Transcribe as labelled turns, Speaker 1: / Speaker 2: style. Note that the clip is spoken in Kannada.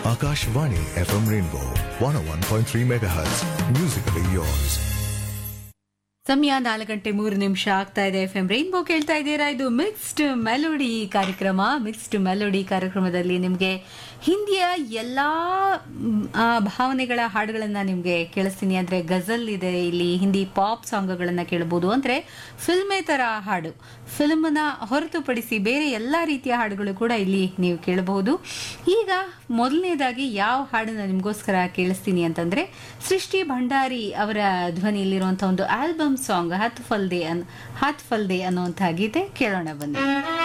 Speaker 1: Akashvani FM Rainbow 101.3 MHz. Musically yours.
Speaker 2: ಸಮಯ ನಾಲ್ಕು ಗಂಟೆ ಮೂರು ನಿಮಿಷ ಆಗ್ತಾ ಇದೆ ಎಫ್ ಎಂ ರೈನ್ಬೋ ಕೇಳ್ತಾ ಇದ್ದೀರಾ ಇದು ಮಿಕ್ಸ್ಡ್ ಮೆಲೋಡಿ ಕಾರ್ಯಕ್ರಮ ಮಿಕ್ಸ್ಡ್ ಮೆಲೋಡಿ ಕಾರ್ಯಕ್ರಮದಲ್ಲಿ ನಿಮಗೆ ಹಿಂದಿಯ ಎಲ್ಲ ಮ್, ಆ, ಭಾವನೆಗಳ ಹಾಡುಗಳನ್ನು ನಿಮಗೆ ಕೇಳಿಸ್ತೀನಿ ಅಂದರೆ ಗಜಲ್ ಇದೆ ಇಲ್ಲಿ ಹಿಂದಿ ಪಾಪ್ ಸಾಂಗ್ಗಳನ್ನು ಕೇಳಬಹುದು ಅಂದರೆ ಫಿಲ್ಮೇ ಥರ ಹಾಡು ಫಿಲ್ಮನ್ನ ಹೊರತುಪಡಿಸಿ ಬೇರೆ ಎಲ್ಲ ರೀತಿಯ ಹಾಡುಗಳು ಕೂಡ ಇಲ್ಲಿ ನೀವು ಕೇಳಬಹುದು ಈಗ ಮೊದಲನೇದಾಗಿ ಯಾವ ಹಾಡನ್ನ ನಿಮಗೋಸ್ಕರ ಕೇಳಿಸ್ತೀನಿ ಅಂತಂದ್ರೆ ಸೃಷ್ಟಿ ಭಂಡಾರಿ ಅವರ ಧ್ವನಿಯಲ್ಲಿರುವಂತಹ ಒಂದು ಆಲ್ಬಮ್ ಸಾಂಗ್ ಹತ್ ಫಲ್ದೆ ಅನ್ ಹತ್ ಫಲ್ದೆ ಅನ್ನುವಂತಹ ಗೀತೆ ಕೇಳೋಣ ಬನ್ನಿ